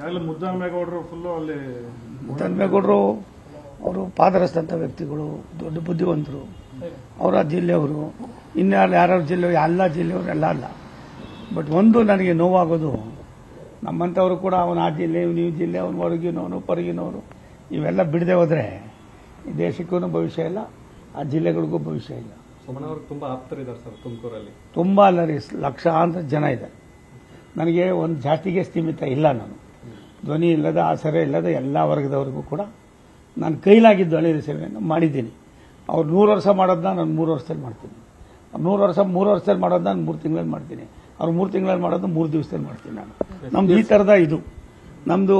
ಈಗಾಗಲೇ ಮುದ್ದಮ್ಮೇಗೌಡರು ಫುಲ್ಲು ಅಲ್ಲಿ ಧನ್ಮೇಗೌಡರು ಅವರು ಪಾದರಸ್ತಂಥ ವ್ಯಕ್ತಿಗಳು ದೊಡ್ಡ ಬುದ್ಧಿವಂತರು ಅವರ ಜಿಲ್ಲೆಯವರು ಇನ್ಯಾರು ಯಾರ್ಯಾರ ಜಿಲ್ಲೆ ಎಲ್ಲ ಜಿಲ್ಲೆಯವರು ಎಲ್ಲ ಅಲ್ಲ ಬಟ್ ಒಂದು ನನಗೆ ನೋವಾಗೋದು ನಮ್ಮಂಥವ್ರು ಕೂಡ ಅವನು ಆ ಜಿಲ್ಲೆ ಇವ್ನು ಈ ಜಿಲ್ಲೆ ಅವನು ಹೊರಗಿನವನು ಹೊರಗಿನವರು ಇವೆಲ್ಲ ಬಿಡದೆ ಹೋದರೆ ಈ ದೇಶಕ್ಕೂ ಭವಿಷ್ಯ ಇಲ್ಲ ಆ ಜಿಲ್ಲೆಗಳಿಗೂ ಭವಿಷ್ಯ ಇಲ್ಲ ಸೋಮಣ್ಣ ಅವ್ರಿಗೆ ತುಂಬಾ ಆಪ್ತರಿದ್ದಾರೆ ಸರ್ ತುಮಕೂರಲ್ಲಿ ತುಂಬ ಅಲ್ಲ ರೀ ಲಕ್ಷಾಂತರ ಜನ ಇದೆ ನನಗೆ ಒಂದು ಜಾತಿಗೆ ಸೀಮಿತ ಇಲ್ಲ ನಾನು ಧ್ವನಿ ಇಲ್ಲದ ಆಸರೆ ಇಲ್ಲದ ಎಲ್ಲ ವರ್ಗದವರಿಗೂ ಕೂಡ ನಾನು ಕೈಲಾಗಿದ್ದು ಅಳಿದ ಸೇವೆಯನ್ನು ಮಾಡಿದ್ದೀನಿ ಅವ್ರು ನೂರು ವರ್ಷ ಮಾಡೋದನ್ನ ನಾನು ಮೂರು ವರ್ಷದಲ್ಲಿ ಮಾಡ್ತೀನಿ ಅವ್ರು ನೂರು ವರ್ಷ ಮೂರು ವರ್ಷದಲ್ಲಿ ಮಾಡೋದನ್ನ ನಾನು ಮೂರು ತಿಂಗಳಲ್ಲಿ ಮಾಡ್ತೀನಿ ಅವ್ರು ಮೂರು ತಿಂಗಳಲ್ಲಿ ಮಾಡೋದು ಮೂರು ದಿವಸದಲ್ಲಿ ಮಾಡ್ತೀನಿ ನಾನು ನಮ್ದು ಈ ಥರದ ಇದು ನಮ್ಮದು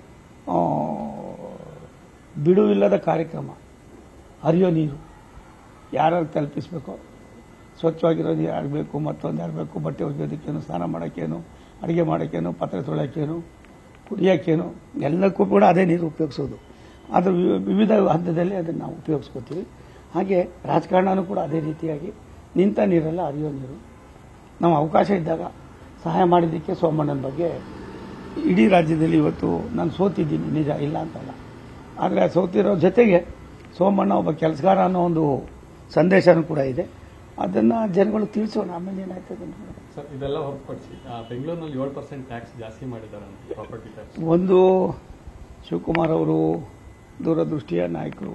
ಬಿಡುವಿಲ್ಲದ ಕಾರ್ಯಕ್ರಮ ಹರಿಯೋ ನೀರು ಯಾರ್ಯಾರು ತಲುಪಿಸ್ಬೇಕೋ ಸ್ವಚ್ಛವಾಗಿರೋದು ಆಗಬೇಕು ಮತ್ತೊಂದು ಆಗಬೇಕು ಬಟ್ಟೆ ಒಗೆಯೋದಕ್ಕೇನು ಸ್ನಾನ ಮಾಡೋಕ್ಕೇನು ಅಡುಗೆ ಮಾಡೋಕ್ಕೇನು ಪಾತ್ರೆ ತೊಳೆಯೋಕ್ಕೇನು ಕುಡಿಯೋಕ್ಕೇನು ಎಲ್ಲಕ್ಕೂ ಕೂಡ ಅದೇ ನೀರು ಉಪಯೋಗಿಸೋದು ಆದರೆ ವಿ- ವಿವಿಧ ಹಂತದಲ್ಲಿ ಅದನ್ನು ನಾವು ಉಪಯೋಗಿಸ್ಕೋತೀವಿ ಹಾಗೆ ರಾಜಕಾರಣನೂ ಕೂಡ ಅದೇ ರೀತಿಯಾಗಿ ನಿಂತ ನೀರೆಲ್ಲ ಹರಿಯೋ ನೀರು ನಾವು ಅವಕಾಶ ಇದ್ದಾಗ ಸಹಾಯ ಮಾಡಿದ್ದಕ್ಕೆ ಸೋಮಣ್ಣನ ಬಗ್ಗೆ ಇಡೀ ರಾಜ್ಯದಲ್ಲಿ ಇವತ್ತು ನಾನು ಸೋತಿದ್ದೀನಿ ನಿಜ ಇಲ್ಲ ಅಂತಲ್ಲ ಆದರೆ ಆ ಸೋತಿರೋ ಜೊತೆಗೆ ಸೋಮಣ್ಣ ಒಬ್ಬ ಕೆಲಸಗಾರ ಅನ್ನೋ ಒಂದು ಸಂದೇಶನೂ ಕೂಡ ಇದೆ ಅದನ್ನು ಜನಗಳು ತಿಳಿಸೋಣ ಆಮೇಲೆ ಏನಾಯ್ತದೆ ಅಂತ ನೋಡೋಣ. ಸರ್ ಇದೆಲ್ಲ ಹೊರತುಪಡಿಸಿ ಬೆಂಗಳೂರಿನಲ್ಲಿ ಏಳು ಪರ್ಸೆಂಟ್ ಟ್ಯಾಕ್ಸ್ ಜಾಸ್ತಿ ಮಾಡಿದ್ದಾರೆ ಪ್ರಾಪರ್ಟಿ ಟ್ಯಾಕ್ಸ್ ಒಂದು ಶಿವಕುಮಾರ್ ಅವರು ದೂರದೃಷ್ಟಿಯ ನಾಯಕರು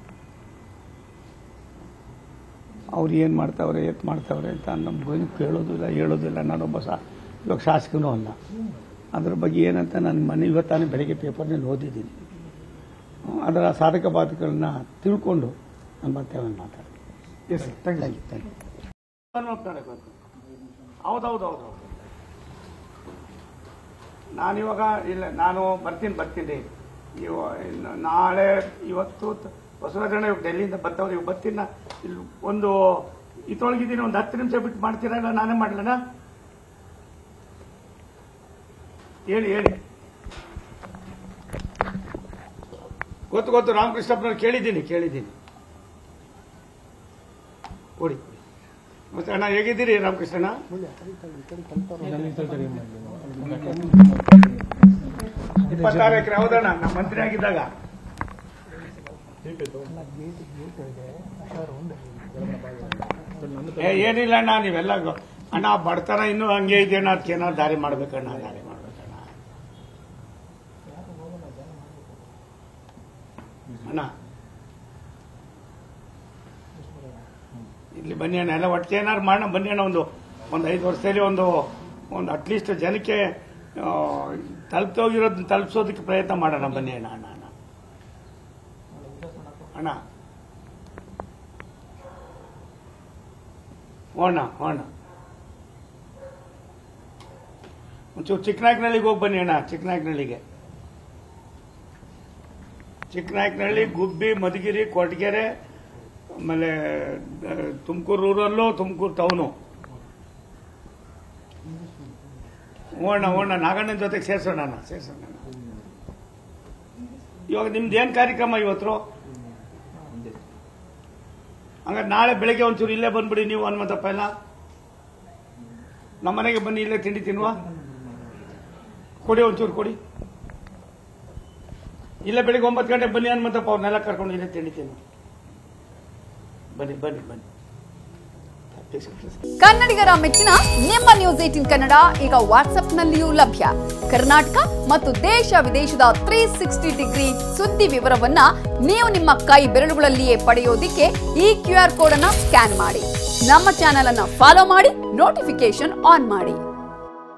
ಅವ್ರು ಏನು ಮಾಡ್ತಾವ್ರೆ ಎತ್ ಮಾಡ್ತಾವ್ರೆ ಅಂತ ನಮ್ಗೆ ಕೇಳೋದಿಲ್ಲ ಹೇಳೋದಿಲ್ಲ ನಾನೊಬ್ಬ ಸಾ ಇವಾಗ ಶಾಸಕನೂ ಅಲ್ಲ ಅದ್ರ ಬಗ್ಗೆ ಏನಂತ ನಾನು ಮನೆ ಇವತ್ತಾನೆ ಬೆಳಗ್ಗೆ ಪೇಪರ್ನಲ್ಲಿ ಓದಿದ್ದೀನಿ ಹ್ಮ್, ಅದರ ಸಾಧಕ ಬಾಧಕಗಳನ್ನ ತಿಳ್ಕೊಂಡು ನಾನು ಮತ್ತೆ ಅವನು ಮಾತಾಡ್ತೀನಿ yes thank you thank you thank you ಹೌದೌದೌದು ನಾನಿವಾಗ ಇಲ್ಲ ನಾನು ಬರ್ತೀನಿ ಬರ್ತೀನಿ ಇವ ಇನ್ನು ನಾಳೆ ಇವತ್ತು ತ- ಬಸವರಾಜಣ್ಣ ಇವಾಗ ಡೆಲ್ಲಿಯಿಂದ ಬರ್ತಾವ್ರೆ ಇವಾಗ ಬರ್ತೀನಿ ನಾ ಇಲ್ಲಿ ಒಂದು ಇತೊಳಗಿದ್ದೀನಿ ಒಂದು ಹತ್ತು ನಿಮಿಷ ಬಿಟ್ಟು ಮಾಡ್ತೀರಾ ಇಲ್ಲ ನಾನೇ ಮಾಡ್ಲಣ್ಣ ಹೇಳಿ ಹೇಳಿ ಗೊತ್ತು ಗೊತ್ತು ರಾಮಕೃಷ್ಣಪ್ಪನವ್ರು ಕೇಳಿದ್ದೀನಿ ಕೇಳಿದ್ದೀನಿ ಕೊಡಿ ಮತ್ತೆ ಅಣ್ಣ ಹೇಗಿದ್ದೀರಿ ರಾಮಕೃಷ್ಣಣ್ಣ ಇಪ್ಪತ್ತಾರು ಎಕರೆ ಹೌದಣ್ಣ ನಮ್ಮ ಮಂತ್ರಿ ಆಗಿದ್ದಾಗ ಏ ಏನಿಲ್ಲ ಅಣ್ಣ ನೀವೆಲ್ಲ ಗೊ- ಅಣ್ಣ ಬಡತನ ಇನ್ನೂ ಹಂಗೆ ಇದೆಯಣ್ಣ ಅದಕ್ಕೇನೋ ದಾರಿ ಮಾಡ್ಬೇಕಣ್ಣ ದಾರಿ ಮಾಡ್ಬೇಕಣ್ಣ ಅಣ್ಣ ಇಲ್ಲಿ ಬನ್ನಿ ಅಣ್ಣ ಎಲ್ಲ ಒಟ್ಟಿಗೆ ಏನಾದ್ರು ಮಾಡೋಣ ಬನ್ನಿ ಅಣ್ಣ ಒಂದು ಒಂದು ಐದು ವರ್ಷದಲ್ಲಿ ಒಂದು ಒಂದು ಅಟ್ಲೀಸ್ಟ್ ಜನಕ್ಕೆ ಆ, ತಲುಪ್ತೋಗಿರೋದನ್ನ ತಲುಪಿಸೋದಕ್ಕೆ ಪ್ರಯತ್ನ ಮಾಡೋಣ ಬನ್ನಿ ಅಣ್ಣ ಅಣ್ಣ ಅಣ್ಣ ಅಣ್ಣ ಹೋಣ ಹೋಣ ಒಂಚೂರು ಚಿಕ್ಕನಾಯಕನಹಳ್ಳಿಗೆ ಹೋಗಿ ಬನ್ನಿ ಅಣ್ಣ ಚಿಕ್ಕನಾಯಕನಹಳ್ಳಿಗೆ ಚಿಕ್ಕನಾಯಕನಹಳ್ಳಿ ಗುಬ್ಬಿ ಮಧುಗಿರಿ ಕೊರಟಗೆರೆ ಆಮೇಲೆ ತುಮಕೂರು ರೂರಲ್ಲು ತುಮಕೂರು ಟೌನು ಓಣ ಓಣ ನಾಗಣ್ಣನ ಜೊತೆಗೆ ಸೇರ್ಸೋಣ ಅಣ್ಣ, ಸೇರ್ಸೋಣ ಅಣ್ಣ. ಇವಾಗ ನಿಮ್ದು ಏನ್ ಕಾರ್ಯಕ್ರಮ ಇವತ್ತು ಹಂಗಾರೆ ನಾಳೆ ಬೆಳಗ್ಗೆ ಒಂಚೂರು ಇಲ್ಲೇ ಬಂದ್ಬಿಡಿ ನೀವು ಹನುಮಂತಪ್ಪ ಎಲ್ಲ ನಮ್ಮ ಮನೆಗೆ ಬನ್ನಿ ಇಲ್ಲೇ ತಿಂಡಿ ತಿನ್ನುವ ಕೊಡಿ ಒಂಚೂರು ಕೊಡಿ ಇಲ್ಲೇ ಬೆಳಿಗ್ಗೆ ಒಂಬತ್ತು ಗಂಟೆ ಬನ್ನಿ ಹನುಮಂತಪ್ಪ ಅವ್ರನ್ನೆಲ್ಲ ಕರ್ಕೊಂಡು ಇಲ್ಲೇ ತಿಂಡಿ ತಿನ್ನು ಬನ್ನಿ ಬನ್ನಿ ಬನ್ನಿ ಕನ್ನಡಿಗರ ಮೆಚ್ಚಿನ ನಿಮ್ಮ ನ್ಯೂಸ್ ಏಟಿನ್ ಕನ್ನಡ ಈಗ ವಾಟ್ಸ್ಆಪ್ನಲ್ಲಿಯೂ ಲಭ್ಯ ಕರ್ನಾಟಕ ಮತ್ತು ದೇಶ ವಿದೇಶದ ತ್ರೀ ಸಿಕ್ಸ್ಟಿ ಡಿಗ್ರಿ ಸುದ್ದಿ ವಿವರವನ್ನ ನೀವು ನಿಮ್ಮ ಕೈ ಬೆರಳುಗಳಲ್ಲಿಯೇ ಪಡೆಯೋದಿಕ್ಕೆ ಈ ಕ್ಯೂ ಆರ್ ಕೋಡ್ ಅನ್ನ ಸ್ಕ್ಯಾನ್ ಮಾಡಿ ನಮ್ಮ ಚಾನೆಲ್ ಅನ್ನ ಫಾಲೋ ಮಾಡಿ ನೋಟಿಫಿಕೇಶನ್ ಆನ್ ಮಾಡಿ